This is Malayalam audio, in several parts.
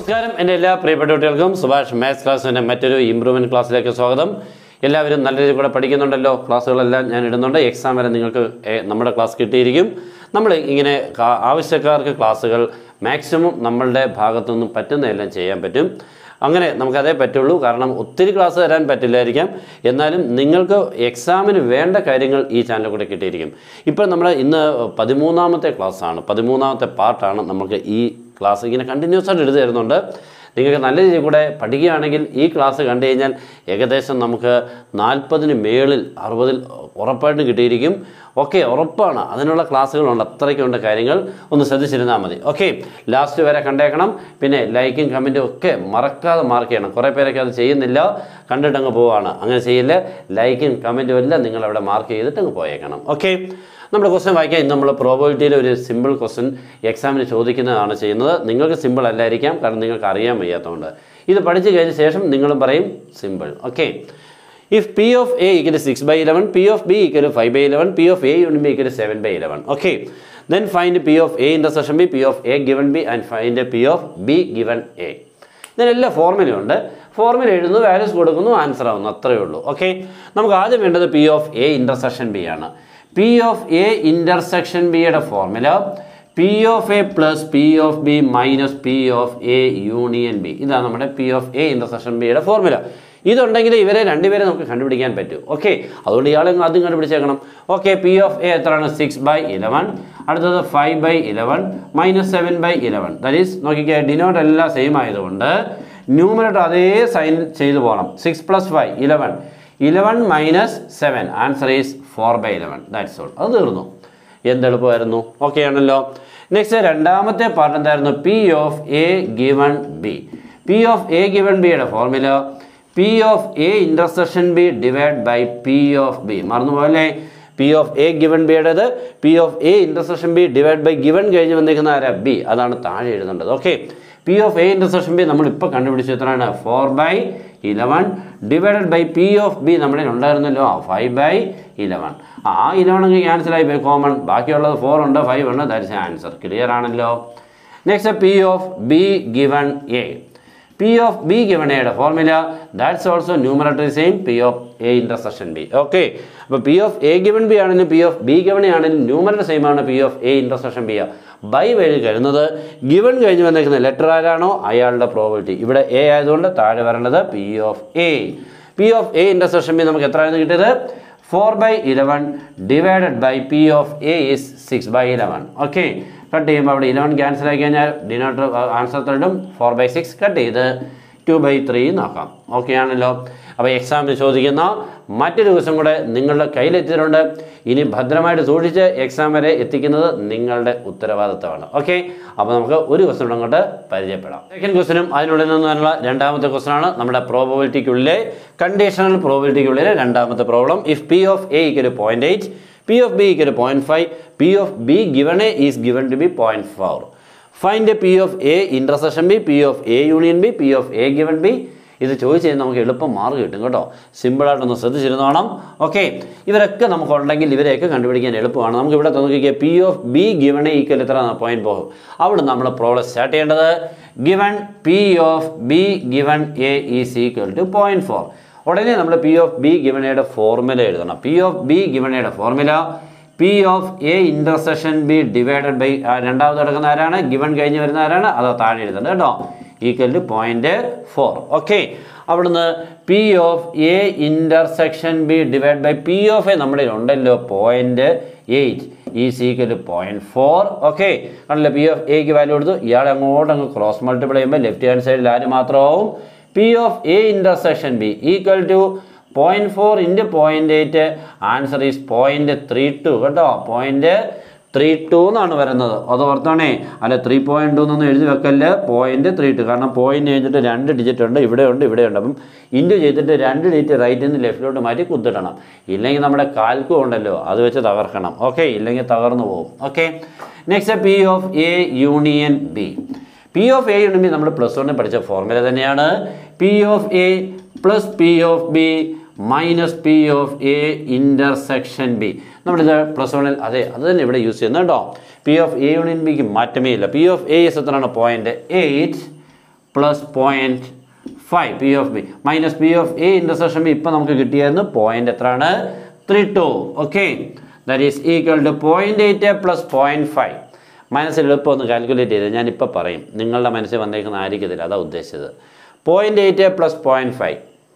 നമസ്കാരം എൻ്റെ എല്ലാ പ്രിയപ്പെട്ട കുട്ടികൾക്കും സുഭാഷ് മാത്സ് ക്ലാസ്സിൻ്റെ മറ്റൊരു ഇമ്പ്രൂവ്മെൻറ്റ് ക്ലാസ്സിലേക്ക് സ്വാഗതം എല്ലാവരും നല്ല രീതിയിൽ കൂടെ പഠിക്കുന്നുണ്ടല്ലോ ക്ലാസ്സുകളെല്ലാം ഞാൻ ഇടുന്നുണ്ട് എക്സാം വരെ നിങ്ങൾക്ക് ഏ, നമ്മുടെ ക്ലാസ് കിട്ടിയിരിക്കും നമ്മൾ ഇങ്ങനെ കാ- ആവശ്യക്കാർക്ക് ക്ലാസ്സുകൾ മാക്സിമം നമ്മളുടെ ഭാഗത്തു നിന്നും പറ്റുന്നതെല്ലാം ചെയ്യാൻ പറ്റും അങ്ങനെ നമുക്കതേ പറ്റുള്ളൂ കാരണം ഒത്തിരി ക്ലാസ് തരാൻ പറ്റില്ലായിരിക്കാം എന്നാലും നിങ്ങൾക്ക് എക്സാമിന് വേണ്ട കാര്യങ്ങൾ ഈ ചാനലിൽ കൂടെ കിട്ടിയിരിക്കും ഇപ്പോൾ നമ്മൾ ഇന്ന് പതിമൂന്നാമത്തെ ക്ലാസ്സാണ് പതിമൂന്നാമത്തെ പാർട്ടാണ് നമുക്ക് ഈ ക്ലാസ് ഇങ്ങനെ കണ്ടിന്യൂസ് ആയിട്ട് എഴുതി തരുന്നുണ്ട് നിങ്ങൾക്ക് നല്ല രീതിയിൽ കൂടെ പഠിക്കുകയാണെങ്കിൽ ഈ ക്ലാസ് കണ്ടു കഴിഞ്ഞാൽ ഏകദേശം നമുക്ക് നാൽപ്പതിന് മേളിൽ അറുപതിൽ ഉറപ്പായിട്ടും കിട്ടിയിരിക്കും ഓക്കെ ഉറപ്പാണ് അതിനുള്ള ക്ലാസ്സുകളുണ്ട് അത്രയ്ക്കുണ്ട് കാര്യങ്ങൾ ഒന്ന് ശ്രദ്ധിച്ചിരുന്നാൽ മതി ഓക്കെ ലാസ്റ്റ് വരെ കണ്ടേക്കണം പിന്നെ ലൈക്കും കമൻറ്റും ഒക്കെ മറക്കാതെ മാർക്ക് ചെയ്യണം കുറേ പേരൊക്കെ അത് ചെയ്യുന്നില്ല കണ്ടിട്ടങ്ങ് പോവാണ് അങ്ങനെ ചെയ്യില്ല ലൈക്കും കമൻറ്റും എല്ലാം നിങ്ങൾ അവിടെ മാർക്ക് ചെയ്തിട്ട് അങ്ങ് പോയേക്കണം ഓക്കെ നമ്മുടെ ക്വസ്റ്റ്യൻ വായിക്കാം ഇന്ന് നമ്മൾ പ്രോബിലിറ്റിയിൽ ഒരു സിമ്പിൾ ക്വസ്റ്റ്യൻ എക്സാമിന് ചോദിക്കുന്നതാണ് ചെയ്യുന്നത് നിങ്ങൾക്ക് സിമ്പിൾ അല്ലായിരിക്കാം കാരണം നിങ്ങൾക്ക് അറിയാൻ വയ്യാത്തതുകൊണ്ട് ഇത് പഠിച്ചു കഴിഞ്ഞ ശേഷം നിങ്ങളും പറയും simple okay if P of A equal six by eleven P of B equal five by eleven P of A union B equal seven by eleven okay then find P of A intersection B P of A given B and find P of B given A ഇതിനെല്ലാം ഫോർമുലയുണ്ട് ഫോർമുല എഴുതുന്നു വാല്യൂസ് കൊടുക്കുന്നു ആൻസർ ആവുന്നു അത്രയേ ഉള്ളൂ ഓക്കെ നമുക്ക് ആദ്യം വേണ്ടത് P of A intersection B ആണ് പി ഓഫ് എ ഇൻ്റർസെക്ഷൻ ബിയുടെ formula P of A plus P of B minus P of A union B ഇതാണ് നമ്മുടെ പി ഓഫ് എ ഇൻ്റർസെക്ഷൻ ബിയുടെ ഫോർമുല ഇതുണ്ടെങ്കിൽ ഇവരെ രണ്ടുപേരെ നമുക്ക് കണ്ടുപിടിക്കാൻ പറ്റും ഓക്കെ അതുകൊണ്ട് ഇയാളെ അങ്ങ് ആദ്യം കണ്ടുപിടിച്ചേക്കണം ഓക്കെ പി ഓഫ് എ എത്രയാണ് സിക്സ് ബൈ ഇലവൻ അടുത്തത് five by eleven minus seven by eleven that is നോക്കിക്കേ ഡിനോട്ട് എല്ലാം സെയിം ആയതുകൊണ്ട് ന്യൂമറേറ്റർ അതേ സൈൻ ചെയ്തു പോകണം six plus five eleven eleven minus seven answer is four by eleven that's all അത് തീർന്നു എന്തെളുപ്പമായിരുന്നു ഓക്കെ ആണല്ലോ നെക്സ്റ്റ് രണ്ടാമത്തെ പാർട്ട് എന്തായിരുന്നു P of A given B P of A given ബിയുടെ formula P of A intersection B divide by P of B മറന്നുപോലെ പി ഓഫ് എ ഗിവൺ ബിയുടേത് P of A intersection B divide by given കഴിഞ്ഞ് വന്നിരിക്കുന്ന ആരാ ബി അതാണ് താഴെ എഴുതേണ്ടത് okay P of A intersection B നമ്മൾ ഇപ്പോൾ കണ്ടുപിടിച്ചു എത്രയാണ് four by eleven divided by P of B നമ്മുടെ ഉണ്ടായിരുന്നല്ലോ ഫൈവ് ബൈ ഇലവൻ ആ ഇലവൻ അങ്ങ് ക്യാൻസൽ ആയി പോയി കോമൺ ബാക്കിയുള്ളത് ഫോർ ഉണ്ട് ഫൈവ് ഉണ്ട് ദാറ്റ്സ് ആൻസർ ക്ലിയർ ആണല്ലോ next P of B given A P of B given എയുടെ ഫോർമുല ദാറ്റ്സ് ഓൾസോ ന്യൂമറേറ്ററി same P of A intersection B okay അപ്പോൾ P of A given B ആണെങ്കിലും P of B given A ആണെങ്കിലും ന്യൂമറേറ്റർ സെയിം ആണ് P of A intersection B by വഴി കരുതുന്നത് ഗിവൺ കഴിഞ്ഞ് വന്നിരിക്കുന്ന ലെറ്റർ ആരാണോ അയാളുടെ പ്രോബിലിറ്റി ഇവിടെ എ ആയതുകൊണ്ട് താഴെ വരേണ്ടത് P of A P of A intersection B നമുക്ക് എത്രയാണ് കിട്ടിയത് four by eleven divided by P of A is six by eleven okay cut ചെയ്യുമ്പോൾ അവിടെ ഇലവൻ ക്യാൻസൽ ആയി കഴിഞ്ഞാൽ ഡിനോട്ടർ ആൻസർ തേർഡും ഫോർ ബൈ സിക്സ് കട്ട് ചെയ്ത് ടു ബൈ ത്രീ നോക്കാം ഓക്കെ ആണല്ലോ അപ്പോൾ എക്സാമിന് ചോദിക്കുന്ന മറ്റൊരു ദിവസം കൂടെ നിങ്ങളുടെ കയ്യിലെത്തിയിട്ടുണ്ട് ഇനി ഭദ്രമായിട്ട് സൂക്ഷിച്ച് എക്സാം വരെ എത്തിക്കുന്നത് നിങ്ങളുടെ ഉത്തരവാദിത്തമാണ് ഓക്കെ അപ്പോൾ നമുക്ക് ഒരു ക്വസ്റ്റൻ കൂടെ അങ്ങോട്ട് പരിചയപ്പെടാം സെക്കൻഡ് ക്വസ്റ്റനും അതിനുള്ളിൽ നിന്നുള്ള രണ്ടാമത്തെ ക്വസ്റ്റൻ ആണ് നമ്മുടെ പ്രോബബിലിറ്റിക്കുള്ളിലെ കണ്ടീഷണൽ പ്രോബിലിറ്റിക്കുള്ളിലെ രണ്ടാമത്തെ problem if P of A ഇക്കൊരു point eight P of B ഇക്കൊരു point five P of B given A is given to B point four find P of A intersection B P of A union B P of A given B ഇത് ചോദിച്ചു കഴിഞ്ഞാൽ നമുക്ക് എളുപ്പം മാർക്ക് കിട്ടും കേട്ടോ സിമ്പിളായിട്ടൊന്ന് ശ്രദ്ധിച്ചിരുന്നോണം ഓക്കെ ഇവരൊക്കെ നമുക്കുണ്ടെങ്കിൽ ഇവരെയൊക്കെ കണ്ടുപിടിക്കാൻ എളുപ്പമാണ് നമുക്ക് ഇവിടെ നോക്കിക്കുക P of B given A equal എത്ര പോയിന്റ് പോകും അവിടെ നമ്മൾ പ്രോബ്ലം സ്റ്റാർട്ട് ചെയ്യേണ്ടത് given P of B given A is equal to point four ഉടനെ നമ്മൾ പി ഓഫ് ബി ഗിവൺ എയുടെ ഫോർമുല എഴുതണം പി ഓഫ് ബി ഗിവൺ എയുടെ formula P of A intersection B divided by രണ്ടാമത് കിടക്കുന്ന ആരാണ് ഗിവൺ കഴിഞ്ഞ് വരുന്ന ആരാണ് അത് താഴെ എഴുതുന്നത് കേട്ടോ equal to point four okay അവിടുന്ന് P of A intersection B divide by P of A നമ്മുടെ ഉണ്ടല്ലോ പോയിന്റ് എയ്റ്റ് ഈ സീക്വൽ പോയിന്റ് ഫോർ ഓക്കെ കണ്ടല്ലോ പി ഓഫ് എക്ക് വാല്യൂ കൊടുത്തു ഇയാളെ അങ്ങോട്ട് അങ്ങ് ക്രോസ് മൾട്ടിപ്പിൾ ചെയ്യുമ്പോൾ ലെഫ്റ്റ് ഹാൻഡ് സൈഡിൽ ആര് മാത്രമാവും P of A intersection B equal to point four into point eight answer is point three two കേട്ടോ പോയിന്റ് ത്രീ ടു എന്നാണ് വരുന്നത് അത് ഓർത്തോണേ അല്ല ത്രീ പോയിന്റ് ടു എന്നൊന്നും എഴുതി വെക്കല്ല പോയിന്റ് ത്രീ ടു കാരണം പോയിന്റ് കഴിഞ്ഞിട്ട് രണ്ട് ഡിജിറ്റ് ഉണ്ട് ഇവിടെ ഉണ്ട് ഇവിടെ ഉണ്ട് അപ്പം ഇൻറ്റു ചെയ്തിട്ട് രണ്ട് ഡിജിറ്റ് റൈറ്റിൽ നിന്ന് ലെഫ്റ്റിലോട്ട് മാറ്റി കുത്തിടണം ഇല്ലെങ്കിൽ നമ്മുടെ കാൽക്കും ഉണ്ടല്ലോ അത് വെച്ച് തകർക്കണം ഓക്കെ ഇല്ലെങ്കിൽ തകർന്നു പോകും okay next P of A union B P of A union B നമ്മൾ പ്ലസ് വണ്ണിൽ പഠിച്ച ഫോർമുല തന്നെയാണ് P of A plus P of B minus P of A intersection B നമ്മളിത് പ്ലസ് വണ്ണിൽ അതെ അത് തന്നെ ഇവിടെ യൂസ് ചെയ്യുന്നത് കേട്ടോ പി ഓഫ് എ യൂണിയൻ ബിക്ക് മാറ്റമേ ഇല്ല പി ഓഫ് എ എസ് എത്രയാണ് point eight plus point five P of B minus P of A intersection B ഇപ്പം നമുക്ക് കിട്ടിയായിരുന്നു പോയിൻ്റ് എത്രയാണ് three two okay that is equal to point eight plus point five മനസ്സിൽ എളുപ്പം ഒന്ന് കാൽക്കുലേറ്റ് ചെയ്ത് ഞാൻ ഇപ്പോൾ പറയും നിങ്ങളുടെ മനസ്സിൽ വന്നേക്കുന്ന ആയിരിക്കത്തില്ല അതാ ഉദ്ദേശിച്ചത് point eight plus point five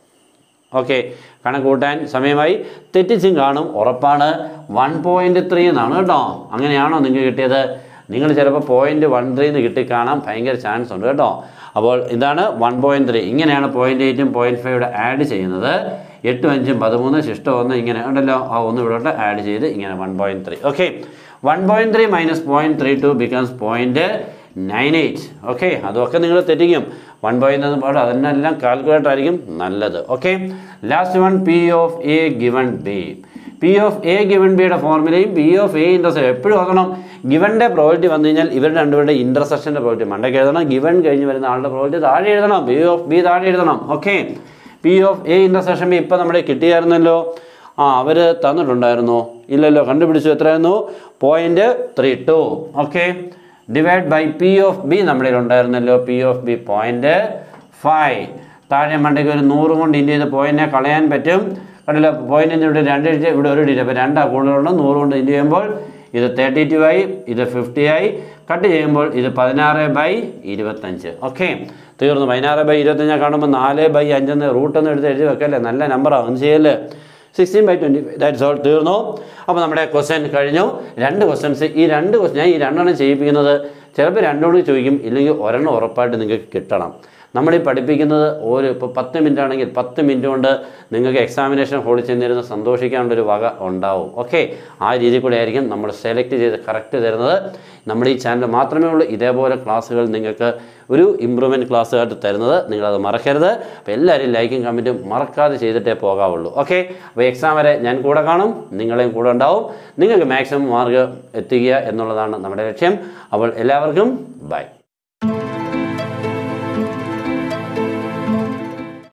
okay കണക്ക് കൂട്ടാൻ സമയമായി തെറ്റിച്ചും കാണും ഉറപ്പാണ് വൺ പോയിൻറ്റ് ത്രീ എന്നാണ് കേട്ടോ അങ്ങനെയാണോ നിങ്ങൾക്ക് കിട്ടിയത് നിങ്ങൾ ചിലപ്പോൾ പോയിൻറ്റ് വൺ ത്രീ എന്ന് കിട്ടിക്കാണാൻ ഭയങ്കര ചാൻസ് ഉണ്ട് കേട്ടോ അപ്പോൾ ഇതാണ് വൺ പോയിൻറ്റ് ത്രീ ഇങ്ങനെയാണ് പോയിൻറ്റ് എയ്റ്റും പോയിൻറ്റ് ഫൈവിടെ ആഡ് ചെയ്യുന്നത് എട്ടും അഞ്ചും പതിമൂന്ന് ശിഷ്ടം ഒന്ന് ഇങ്ങനെ ഉണ്ടല്ലോ ആ ഒന്ന് ഇവിടോട്ട് ആഡ് ചെയ്ത് ഇങ്ങനെ one point three okay one point three minus point three two becomes point nine eight okay അതൊക്കെ നിങ്ങൾ തെറ്റിക്കും വൺ പോയിൻ്റ് എന്ന് പാടും അതിനെല്ലാം കാൽക്കുലേറ്റർ ആയിരിക്കും നല്ലത് okay last one P of A given B P of A given ബിയുടെ ഫോർമുലയും പി ഓഫ് എ ഇൻ്റർസെക്ഷൻ എപ്പോഴും ഓർക്കണം ഗിവൻ്റെ പ്രോബിലിറ്റി വന്നു കഴിഞ്ഞാൽ ഇവരുടെ രണ്ടുപേരുടെ ഇൻ്റർസെക്ഷൻ്റെ പ്രോബിലിറ്റി മണ്ടയ്ക്ക് എഴുതണം ഗിവൺ കഴിഞ്ഞ് വരുന്ന ആളുടെ പ്രോബിലിറ്റി താഴെ എഴുതണം പി ഓഫ് ബി താഴെ എഴുതണം okay P of A intersection B ഇപ്പം നമ്മുടെ കിട്ടിയായിരുന്നല്ലോ ആ അവർ തന്നിട്ടുണ്ടായിരുന്നോ ഇല്ലല്ലോ കണ്ടുപിടിച്ചു എത്രയായിരുന്നു point three two okay divide by P of B നമ്മുടെ ഉണ്ടായിരുന്നല്ലോ P of B point five താഴെ മണ്ടയ്ക്ക് ഒരു നൂറ് കൊണ്ട് ഇൻറ്റു ചെയ്ത് പോയിൻറ്റിനെ കളയാൻ പറ്റും കണ്ടില്ല പോയിൻറ്റിൻ്റെ ഇവിടെ രണ്ട് ഡിജിറ്റ് ഇവിടെ ഒരു ഡിജിറ്റ് അപ്പോൾ രണ്ടാ കൂടുതലുണ്ട് നൂറ് കൊണ്ട് ഇൻറ്റു ചെയ്യുമ്പോൾ ഇത് തേർട്ടി ടു ആയി ഇത് ഫിഫ്റ്റി ആയി കട്ട് ചെയ്യുമ്പോൾ ഇത് പതിനാറ് ബൈ ഇരുപത്തഞ്ച് ഓക്കെ തീർന്നു പതിനാറ് ബൈ ഇരുപത്തഞ്ച് കാണുമ്പോൾ നാല് ബൈ അഞ്ചെന്ന് റൂട്ടൊന്നും എടുത്ത് എഴുതി വെക്കല്ലേ നല്ല നമ്പറാണ് ഒന്ന് ചെയ്യല്ലേ sixteen by twenty that's all തീർന്നു അപ്പോൾ നമ്മുടെ ക്വസ്റ്റ്യൻ കഴിഞ്ഞു രണ്ട് ക്വസ്റ്റ്യൻസ് ഈ രണ്ട് ക്വസ്റ്റ്യൻ ഞാൻ ഈ രണ്ടെണ്ണം ചെയ്യിപ്പിക്കുന്നത് ചിലപ്പോൾ രണ്ടോട് ചോദിക്കും ഇല്ലെങ്കിൽ ഒരെണ്ണം ഉറപ്പായിട്ട് നിങ്ങൾക്ക് കിട്ടണം നമ്മൾ ഈ പഠിപ്പിക്കുന്നത് ഒരു ഇപ്പോൾ പത്ത് മിനിറ്റ് ആണെങ്കിൽ പത്ത് മിനിറ്റ് കൊണ്ട് നിങ്ങൾക്ക് എക്സാമിനേഷൻ ഹോളിൽ ചെന്നിരുന്ന് സന്തോഷിക്കാനുള്ളൊരു വക ഉണ്ടാവും ഓക്കെ ആ രീതിയിൽ കൂടെ ആയിരിക്കും നമ്മൾ സെലക്ട് ചെയ്ത് കറക്റ്റ് തരുന്നത് നമ്മുടെ ഈ ചാനൽ മാത്രമേ ഉള്ളൂ ഇതേപോലെ ക്ലാസ്സുകൾ നിങ്ങൾക്ക് ഒരു ഇമ്പ്രൂവ്മെൻറ്റ് ക്ലാസ്സുമായിട്ട് തരുന്നത് നിങ്ങളത് മറക്കരുത് അപ്പോൾ എല്ലാവരും ലൈക്കും കമൻറ്റും മറക്കാതെ ചെയ്തിട്ടേ പോകാവുള്ളൂ ഓക്കെ അപ്പോൾ എക്സാം വരെ ഞാൻ കൂടെ കാണും നിങ്ങളെയും കൂടെ ഉണ്ടാവും നിങ്ങൾക്ക് മാക്സിമം മാർക്ക് എത്തിക്കുക എന്നുള്ളതാണ് നമ്മുടെ ലക്ഷ്യം അപ്പോൾ എല്ലാവർക്കും ബൈ